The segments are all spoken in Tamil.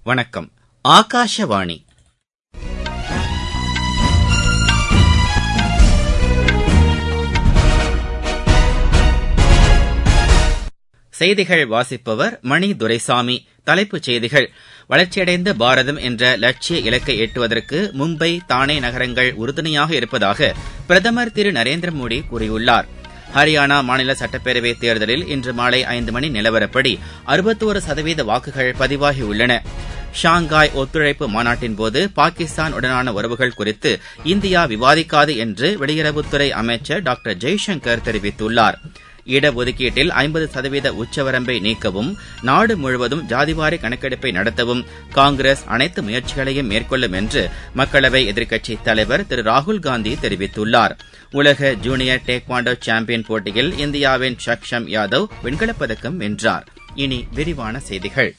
வணக்கம் ஆகாஷவாணி செய்திகள் வாசிப்பவர் மணி துரைசாமி தலைப்புச் செய்திகள் வளர்ச்சியடைந்த பாரதம் என்ற லட்சிய இலக்கை எட்டுவதற்கு மும்பை தானே நகரங்கள் உறுதுணையாக இருப்பதாக பிரதமர் திரு நரேந்திர மோடி கூறியுள்ளார் ஹரியானா மாநில சட்டப்பேரவைத் தேர்தலில் இன்று மாலை ஐந்து மணி நிலவரப்படி அறுபத்தோரு சதவீத வாக்குகள் பதிவாகியுள்ளன ஷாங்காய் ஒத்துழைப்பு மாநாட்டின்போது பாகிஸ்தான் உடனான உறவுகள் குறித்து இந்தியா விவாதிக்காது என்று வெளியுறவுத்துறை அமைச்சர் டாக்டர் ஜெய்சங்கர் தெரிவித்துள்ளார் இடஒதுக்கீட்டில் ஐம்பது சதவீத உச்சவரம்பை நீக்கவும் நாடு முழுவதும் ஜாதிவாரி கணக்கெடுப்பை நடத்தவும் காங்கிரஸ் அனைத்து முயற்சிகளையும் மேற்கொள்ளும் என்று மக்களவை எதிர்க்கட்சித் தலைவர் திரு ராகுல்காந்தி தெரிவித்துள்ளார் உலக ஜூனியர் டேக்வாண்டோ சாம்பியன் போட்டியில் இந்தியாவின் சக்ஷம் யாதவ் வெண்கலப்பதக்கம் வென்றார் இனி விரிவான செய்திகள்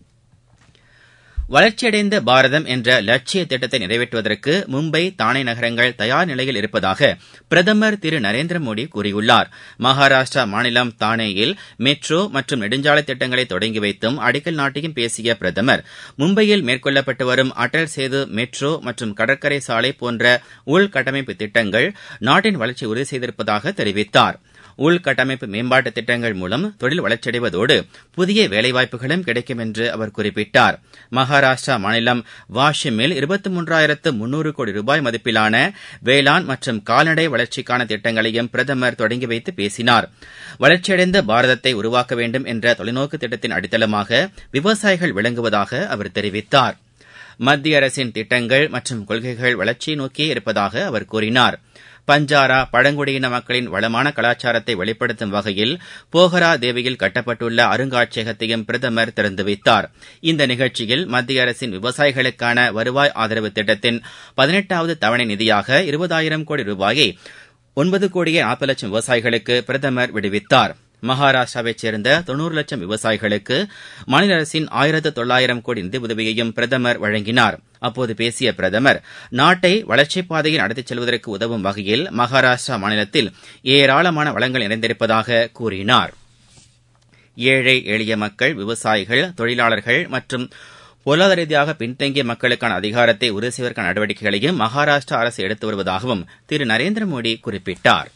வளர்ச்சியடைந்த பாரதம் என்ற லட்சிய திட்டத்தை நிறைவேற்றுவதற்கு மும்பை தானே நகரங்கள் தயார் நிலையில் இருப்பதாக பிரதமர் திரு நரேந்திர மோடி கூறியுள்ளார் மகாராஷ்டிரா மாநிலம் தானேயில் மெட்ரோ மற்றும் நெடுஞ்சாலை திட்டங்களை தொடங்கி வைத்தும் அடிக்கல் நாட்டியும் பேசிய பிரதமர் மும்பையில் மேற்கொள்ளப்பட்டு வரும் அடல் சேது மெட்ரோ மற்றும் கடற்கரை சாலை போன்ற உள்கட்டமைப்பு திட்டங்கள் நாட்டின் வளர்ச்சியை உறுதி செய்திருப்பதாக தெரிவித்தார் உள்கட்டமைப்பு மேம்பாட்டு திட்டங்கள் மூலம் தொழில் வளர்ச்சியடைவதோடு புதிய வேலைவாய்ப்புகளும் கிடைக்கும் என்று அவர் குறிப்பிட்டார் மகாராஷ்டிரா மாநிலம் வாஷிமில் இருபத்தி மூன்றாயிரத்து முன்னூறு கோடி ரூபாய் மதிப்பிலான வேளாண் மற்றும் கால்நடை வளர்ச்சிக்கான திட்டங்களையும் பிரதமர் தொடங்கி வைத்து பேசினார் வளர்ச்சியடைந்த பாரதத்தை உருவாக்க வேண்டும் என்ற தொலைநோக்கு திட்டத்தின் அடித்தளமாக விவசாயிகள் விளங்குவதாக அவர் தெரிவித்தார் மத்திய அரசின் திட்டங்கள் மற்றும் கொள்கைகள் வளர்ச்சியை நோக்கியே இருப்பதாக அவர் கூறினார் பஞ்சாரா பழங்குடியின மக்களின் வளமான கலாச்சாரத்தை வெளிப்படுத்தும் வகையில் போகரா தேவியில் கட்டப்பட்டுள்ள அருங்காட்சியகத்தையும் பிரதமர் திறந்து வைத்தார் இந்த நிகழ்ச்சியில் மத்திய அரசின் விவசாயிகளுக்கான வருவாய் ஆதரவு திட்டத்தின் பதினெட்டாவது தவணை நிதியாக இருபதாயிரம் கோடி ரூபாயை ஒன்பது கோடியே நாற்பது லட்சம் விவசாயிகளுக்கு பிரதமர் விடுவித்தார் மகாராஷ்டிராவைச் சேர்ந்த தொன்னூறு லட்சம் விவசாயிகளுக்கு மாநில அரசின் ஆயிரத்து தொள்ளாயிரம் கோடி நிதி உதவியையும் பிரதமர் வழங்கினார் அப்போது பேசிய பிரதமர் நாட்டை வளர்ச்சிப் பாதையில் நடத்திச் செல்வதற்கு உதவும் வகையில் மகாராஷ்டிரா மாநிலத்தில் ஏராளமான வளங்கள் நிறைந்திருப்பதாக கூறினார் ஏழை எளிய மக்கள் விவசாயிகள் தொழிலாளர்கள் மற்றும் பொருளாதார ரீதியாக பின்தங்கிய மக்களுக்கான அதிகாரத்தை உறுதி செய்வதற்கான நடவடிக்கைகளையும் மகாராஷ்டிரா அரசு எடுத்து வருவதாகவும் திரு நரேந்திர மோடி குறிப்பிட்டார்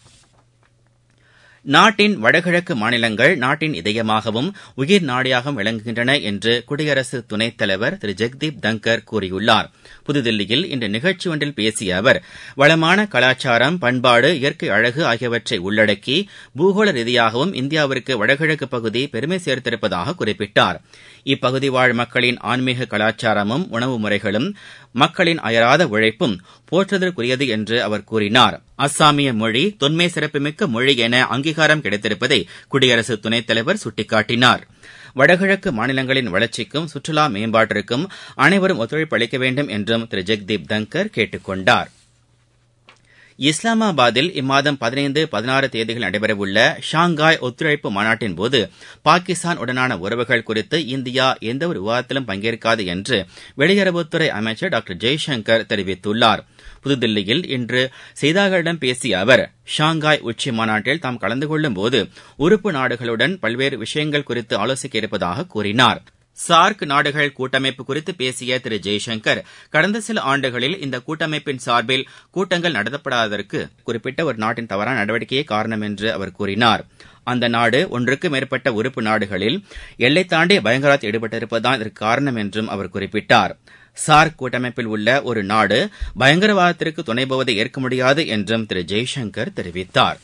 நாட்டின் வடகிழக்கு மாநிலங்கள் நாட்டின் இதயமாகவும் உயிர் நாடியாகவும் விளங்குகின்றன என்று குடியரசு துணைத் தலைவர் திரு ஜெக்தீப் தங்கர் கூறியுள்ளார் புதுதில்லியில் இன்று நிகழ்ச்சி ஒன்றில் பேசிய அவர் வளமான கலாச்சாரம் பண்பாடு இயற்கை அழகு ஆகியவற்றை உள்ளடக்கி பூகோள ரீதியாகவும் இந்தியாவிற்கு வடகிழக்கு பகுதி பெருமை சேர்த்திருப்பதாக குறிப்பிட்டார் இப்பகுதி வாழ் மக்களின் ஆன்மீக கலாச்சாரமும் உணவு முறைகளும் மக்களின் அயராத உழைப்பும் போற்றுதற்குரியது என்று அவர் கூறினார் அஸ்ஸாமிய மொழி தொன்மை சிறப்புமிக்க மொழி என அங்கீகாரம் கிடைத்திருப்பதை குடியரசு துணைத் தலைவர் சுட்டிக்காட்டினார் வடகிழக்கு மாநிலங்களின் வளர்ச்சிக்கும் சுற்றுலா மேம்பாட்டிற்கும் அனைவரும் ஒத்துழைப்பு அளிக்க வேண்டும் என்றும் திரு ஜெக்தீப் தங்கர் கேட்டுக் கொண்டார் இஸ்லாமாபாத்தில் இம்மாதம் பதினைந்து பதினாறு தேதிகள் நடைபெறவுள்ள ஷாங்காய் ஒத்துழைப்பு மாநாட்டின்போது பாகிஸ்தான் உடனான உறவுகள் குறித்து இந்தியா எந்தவொரு விவாதத்திலும் பங்கேற்காது என்று வெளியுறவுத்துறை அமைச்சர் டாக்டர் ஜெய்சங்கர் தெரிவித்துள்ளார் புதுதில்லியில் இன்று செய்தியாளர்களிடம் பேசிய அவர் ஷாங்காய் உச்சி மாநாட்டில் தாம் கலந்து கொள்ளும்போது உறுப்பு நாடுகளுடன் பல்வேறு விஷயங்கள் குறித்து ஆலோசிக்க இருப்பதாக கூறினார் சார்க் நாடுகள் கூட்டமைப்பு குறித்து பேசிய திரு ஜெய்சங்கர் கடந்த சில ஆண்டுகளில் இந்த கூட்டமைப்பின் சார்பில் கூட்டங்கள் நடத்தப்படாததற்கு குறிப்பிட்ட ஒரு நாட்டின் தவறான நடவடிக்கையே காரணம் என்று அவர் கூறினார் அந்த நாடு ஒன்றுக்கு மேற்பட்ட உறுப்பு நாடுகளில் எல்லை தாண்டிய பயங்கரவாதத்தில் ஈடுபட்டிருப்பதுதான் இதற்கு காரணம் என்றும் அவர் குறிப்பிட்டார் சார்க் கூட்டமைப்பில் உள்ள ஒரு நாடு பயங்கரவாதத்திற்கு துணை போவதை ஏற்க முடியாது என்றும் திரு ஜெய்சங்கர் தெரிவித்தார்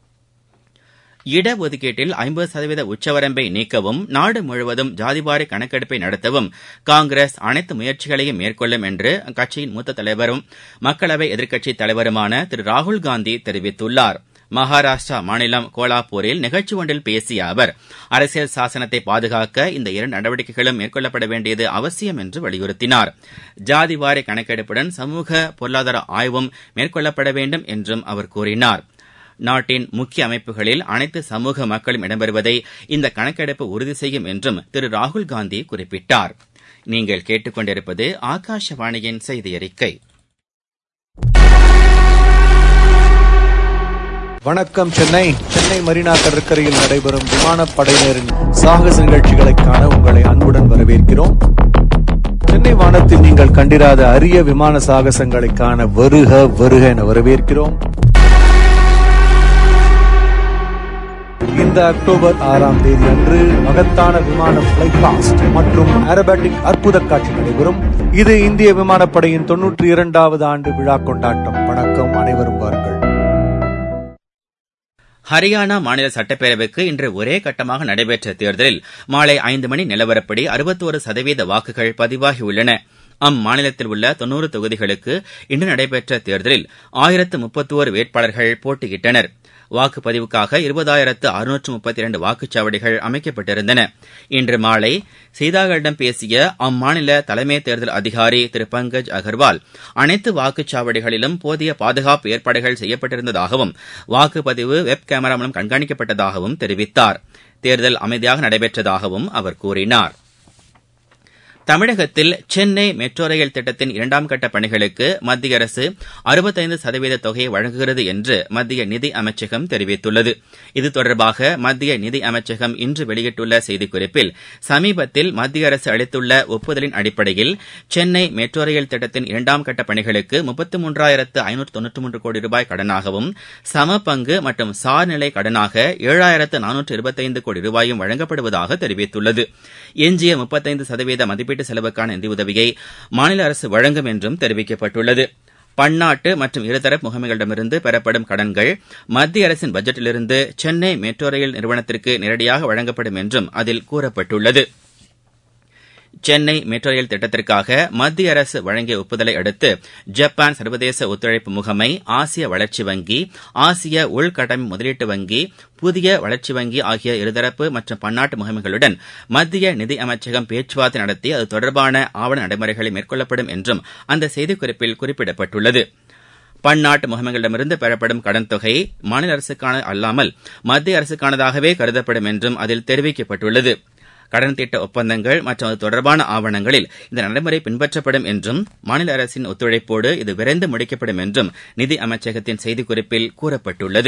இடஒதுக்கீட்டில் ஐம்பது சதவீத உச்சவரம்பை நீக்கவும் நாடு முழுவதும் ஜாதிவாரி கணக்கெடுப்பை நடத்தவும் காங்கிரஸ் அனைத்து முயற்சிகளையும் மேற்கொள்ளும் என்று அக்கட்சியின் மூத்த தலைவரும் மக்களவை எதிர்க்கட்சித் தலைவருமான திரு ராகுல்காந்தி தெரிவித்துள்ளார் மகாராஷ்டிரா மாநிலம் கோலாப்பூரில் நிகழ்ச்சி ஒன்றில் பேசிய அவர் அரசியல் சாசனத்தை பாதுகாக்க இந்த இரண்டு நடவடிக்கைகளும் மேற்கொள்ளப்பட வேண்டியது அவசியம் என்று வலியுறுத்தினார் ஜாதிவாரி கணக்கெடுப்புடன் சமூக பொருளாதார ஆய்வும் மேற்கொள்ளப்பட வேண்டும் என்றும் அவர் கூறினார் நாட்டின் முக்கிய அமைப்புகளில் அனைத்து சமூக மக்களும் இடம்பெறுவதை இந்த கணக்கெடுப்பு உறுதி செய்யும் என்றும் திரு ராகுல்காந்தி குறிப்பிட்டார் நீங்கள் கேட்டுக்கொண்டிருப்பது ஆகாஷவாணியின் செய்தி அறிக்கை வணக்கம் சென்னை சென்னை மெரினா கடற்கரையில் நடைபெறும் விமானப்படையினரின் சாகச நிகழ்ச்சிகளை காண உங்களை அன்புடன் வரவேற்கிறோம் சென்னை வானத்தில் நீங்கள் கண்டிராத அரிய விமான சாகசங்களை காண வருக வருக என வரவேற்கிறோம் இந்த அக்டோபர் ஆறாம் தேதி அன்று மகத்தான விமான பிளைட் பாஸ்ட் மற்றும் ஏரோபேட்டிக் அற்புத காட்சி நடைபெறும் இது இந்திய விமானப்படையின் தொன்னூற்றி இரண்டாவது ஆண்டு விழா கொண்டாட்டம் வணக்கம் அனைவரும் வாருங்கள் ஹரியானா மாநில சட்டப்பேரவைக்கு இன்று ஒரே கட்டமாக நடைபெற்ற தேர்தலில் மாலை ஐந்து மணி நிலவரப்படி அறுபத்தோரு சதவீத வாக்குகள் பதிவாகியுள்ளன அம்மாநிலத்தில் உள்ள தொன்னூறு தொகுதிகளுக்கு இன்று நடைபெற்ற தேர்தலில் ஆயிரத்து முப்பத்தோரு வேட்பாளர்கள் போட்டியிட்டனர் வாக்குப்பதிவுக்காக இருபதாயிரத்து அறுநூற்று முப்பத்தி இரண்டு வாக்குச்சாவடிகள் அமைக்கப்பட்டிருந்தன இன்று மாலை செய்தியாளர்களிடம் பேசிய அம்மாநில தலைமை தேர்தல் அதிகாரி திரு பங்கஜ் அகர்வால் அனைத்து வாக்குச்சாவடிகளிலும் போதிய பாதுகாப்பு ஏற்பாடுகள் செய்யப்பட்டிருந்ததாகவும் வாக்குப்பதிவு வெப் கேமரா மூலம் கண்காணிக்கப்பட்டதாகவும் தெரிவித்தார் தேர்தல் அமைதியாக நடைபெற்றதாகவும் அவர் கூறினார் தமிழகத்தில் சென்னை மெட்ரோ ரயில் திட்டத்தின் இரண்டாம் கட்ட பணிகளுக்கு மத்திய அரசு அறுபத்தைந்து சதவீத தொகையை வழங்குகிறது என்று மத்திய நிதி அமைச்சகம் தெரிவித்துள்ளது இது தொடர்பாக மத்திய நிதி அமைச்சகம் இன்று வெளியிட்டுள்ள செய்திக்குறிப்பில் சமீபத்தில் மத்திய அரசு அளித்துள்ள ஒப்புதலின் அடிப்படையில் சென்னை மெட்ரோ ரயில் திட்டத்தின் இரண்டாம் கட்ட பணிகளுக்கு முப்பத்து மூன்றாயிரத்து ஐநூற்று தொன்னூற்றி மூன்று கோடி ரூபாய் கடனாகவும் சம பங்கு மற்றும் சார்நிலை கடனாக ஏழாயிரத்து நானூற்று இருபத்தைந்து கோடி ரூபாயும் வழங்கப்படுவதாக தெரிவித்துள்ளது எஞ்சிய முப்பத்தைந்து சதவீத மதிப்பீட்டு செலவுக்கான நிதியுதவியை மாநில அரசு வழங்கும் என்றும் தெரிவிக்கப்பட்டுள்ளது பன்னாட்டு மற்றும் இருதரப்பு முகமைகளிடமிருந்து பெறப்படும் கடன்கள் மத்திய அரசின் பட்ஜெட்டிலிருந்து சென்னை மெட்ரோ ரயில் நிறுவனத்திற்கு நேரடியாக வழங்கப்படும் என்றும் அதில் கூறப்பட்டுள்ளது சென்னை மெட்ரோ ரயில் திட்டத்திற்காக மத்திய அரசு வழங்கிய ஒப்புதலை அடுத்து ஜப்பான் சர்வதேச ஒத்துழைப்பு முகமை ஆசிய வளர்ச்சி வங்கி ஆசிய உள்கட்டமைப்பு முதலீட்டு வங்கி புதிய வளர்ச்சி வங்கி ஆகிய இருதரப்பு மற்றும் பன்னாட்டு முகமைகளுடன் மத்திய நிதி அமைச்சகம் பேச்சுவார்த்தை நடத்தி அது தொடர்பான ஆவண நடைமுறைகளை மேற்கொள்ளப்படும் என்றும் அந்த செய்திக்குறிப்பில் குறிப்பிடப்பட்டுள்ளது பன்னாட்டு முகமைகளிடமிருந்து பெறப்படும் கடன் தொகை மாநில அரசுக்கான அல்லாமல் மத்திய அரசுக்கானதாகவே கருதப்படும் என்றும் அதில் தெரிவிக்கப்பட்டுள்ளது கடன் திட்ட ஒப்பந்தங்கள் மற்றும் அது தொடர்பான ஆவணங்களில் இந்த நடைமுறை பின்பற்றப்படும் என்றும் மாநில அரசின் ஒத்துழைப்போடு இது விரைந்து முடிக்கப்படும் என்றும் நிதி அமைச்சகத்தின் செய்திக்குறிப்பில் கூறப்பட்டுள்ளது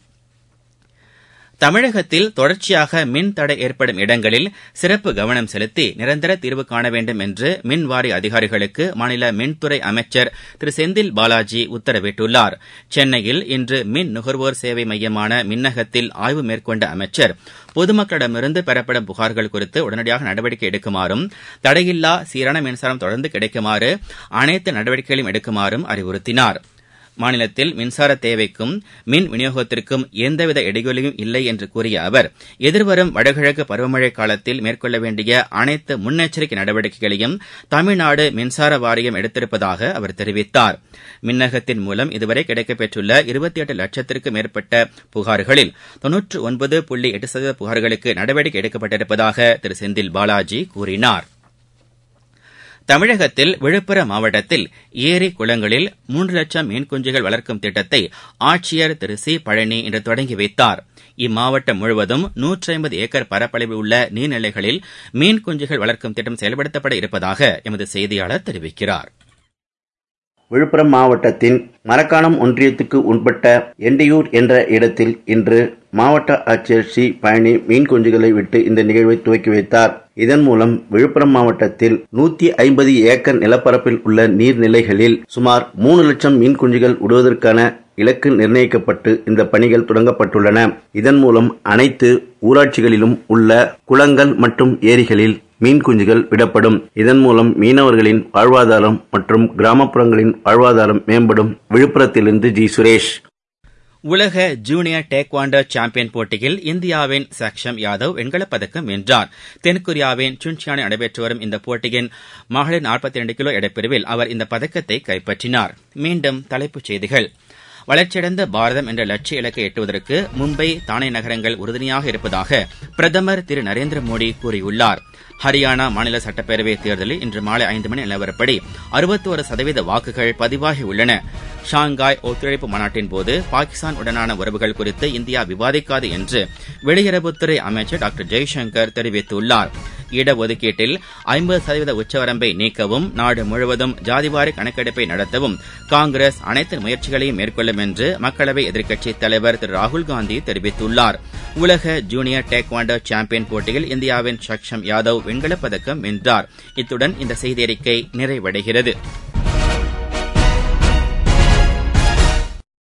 தமிழகத்தில் தொடர்ச்சியாக மின் தடை ஏற்படும் இடங்களில் சிறப்பு கவனம் செலுத்தி நிரந்தர தீர்வு காண வேண்டும் என்று மின் வாரிய அதிகாரிகளுக்கு மாநில மின்துறை அமைச்சர் திரு செந்தில் பாலாஜி உத்தரவிட்டுள்ளார் சென்னையில் இன்று மின் நுகர்வோர் சேவை மையமான மின்னகத்தில் ஆய்வு மேற்கொண்ட அமைச்சர் பொதுமக்களிடமிருந்து பெறப்படும் புகார்கள் குறித்து உடனடியாக நடவடிக்கை எடுக்குமாறும் தடையில்லா சீரான மின்சாரம் தொடர்ந்து கிடைக்குமாறு அனைத்து நடவடிக்கைகளையும் எடுக்குமாறும் அறிவுறுத்தினார் மாநிலத்தில் மின்சார தேவைக்கும் மின் விநியோகத்திற்கும் எந்தவித இடைவெளியும் இல்லை என்று கூறிய அவர் எதிர்வரும் வடகிழக்கு பருவமழை காலத்தில் மேற்கொள்ள வேண்டிய அனைத்து முன்னெச்சரிக்கை நடவடிக்கைகளையும் தமிழ்நாடு மின்சார வாரியம் எடுத்திருப்பதாக அவர் தெரிவித்தார் மின்னகத்தின் மூலம் இதுவரை கிடைக்கப்பெற்றுள்ள இருபத்தி எட்டு லட்சத்திற்கும் மேற்பட்ட புகார்களில் தொன்னூற்று ஒன்பது புள்ளி எட்டு சதவீத புகார்களுக்கு நடவடிக்கை எடுக்கப்பட்டிருப்பதாக திரு செந்தில் பாலாஜி கூறினார் தமிழகத்தில் விழுப்புரம் மாவட்டத்தில் ஏரி குளங்களில் மூன்று லட்சம் மீன் குஞ்சுகள் வளர்க்கும் திட்டத்தை ஆட்சியர் திரு சி பழனி இன்று தொடங்கி வைத்தார் இம்மாவட்டம் முழுவதும் நூற்றி ஐம்பது ஏக்கர் பரப்பளவில் உள்ள நீர்நிலைகளில் மீன் குஞ்சுகள் வளர்க்கும் திட்டம் செயல்படுத்தப்பட இருப்பதாக எமது செய்தியாளர் தெரிவிக்கிறார் விழுப்புரம் மாவட்டத்தின் மரக்காணம் ஒன்றியத்துக்கு உட்பட்ட எண்டியூர் என்ற இடத்தில் இன்று மாவட்ட ஆட்சியர் சி பழனி மீன் குஞ்சுகளை விட்டு இந்த நிகழ்வை துவக்கி வைத்தார் இதன் மூலம் விழுப்புரம் மாவட்டத்தில் நூத்தி ஐம்பது ஏக்கர் நிலப்பரப்பில் உள்ள நீர்நிலைகளில் சுமார் மூணு லட்சம் மீன் குஞ்சுகள் விடுவதற்கான இலக்கு நிர்ணயிக்கப்பட்டு இந்த பணிகள் தொடங்கப்பட்டுள்ளன இதன் மூலம் அனைத்து ஊராட்சிகளிலும் உள்ள குளங்கள் மற்றும் ஏரிகளில் மீன் குஞ்சுகள் விடப்படும் இதன் மூலம் மீனவர்களின் வாழ்வாதாரம் மற்றும் கிராமப்புறங்களின் வாழ்வாதாரம் மேம்படும் விழுப்புரத்திலிருந்து ஜி சுரேஷ் உலக ஜூனியர் டேக்வாண்டோ சாம்பியன் போட்டியில் இந்தியாவின் சக்ஷம் யாதவ் வெண்கலப் பதக்கம் வென்றார் தென்கொரியாவின் சுன்சியானில் நடைபெற்று வரும் இந்த போட்டியின் மகளிர் நாற்பத்தி இரண்டு கிலோ எடைப்பிரிவில் அவர் இந்த பதக்கத்தை கைப்பற்றினார் மீண்டும் தலைப்புச் செய்திகள் வளர்ச்சியடைந்த பாரதம் என்ற லட்சிய இலக்கை எட்டுவதற்கு மும்பை தானே நகரங்கள் உறுதுணையாக இருப்பதாக பிரதமர் திரு நரேந்திர மோடி கூறியுள்ளார் ஹரியானா மாநில சட்டப்பேரவை தேர்தலில் இன்று மாலை ஐந்து மணி நிலவரப்படி அறுபத்தோரு சதவீத வாக்குகள் பதிவாகியுள்ளன ஷாங்காய் ஒத்துழைப்பு மாநாட்டின் போது பாகிஸ்தான் உடனான உறவுகள் குறித்து இந்தியா விவாதிக்காது என்று வெளியுறவுத்துறை அமைச்சர் டாக்டர் ஜெய்சங்கர் தெரிவித்துள்ளார் இடஒதுக்கீட்டில் ஐம்பது சதவீத உச்சவரம்பை நீக்கவும் நாடு முழுவதும் ஜாதிவாரி கணக்கெடுப்பை நடத்தவும் காங்கிரஸ் அனைத்து முயற்சிகளையும் மேற்கொள்ளும் என்று மக்களவை எதிர்க்கட்சித் தலைவர் திரு ராகுல்காந்தி தெரிவித்துள்ளார் உலக ஜூனியர் டேக்வாண்டோ சாம்பியன் போட்டியில் இந்தியாவின் சக்ஷம் யாதவ் வெண்கலப் பதக்கம் வென்றார் இத்துடன் இந்த செய்தியறிக்கை நிறைவடைகிறது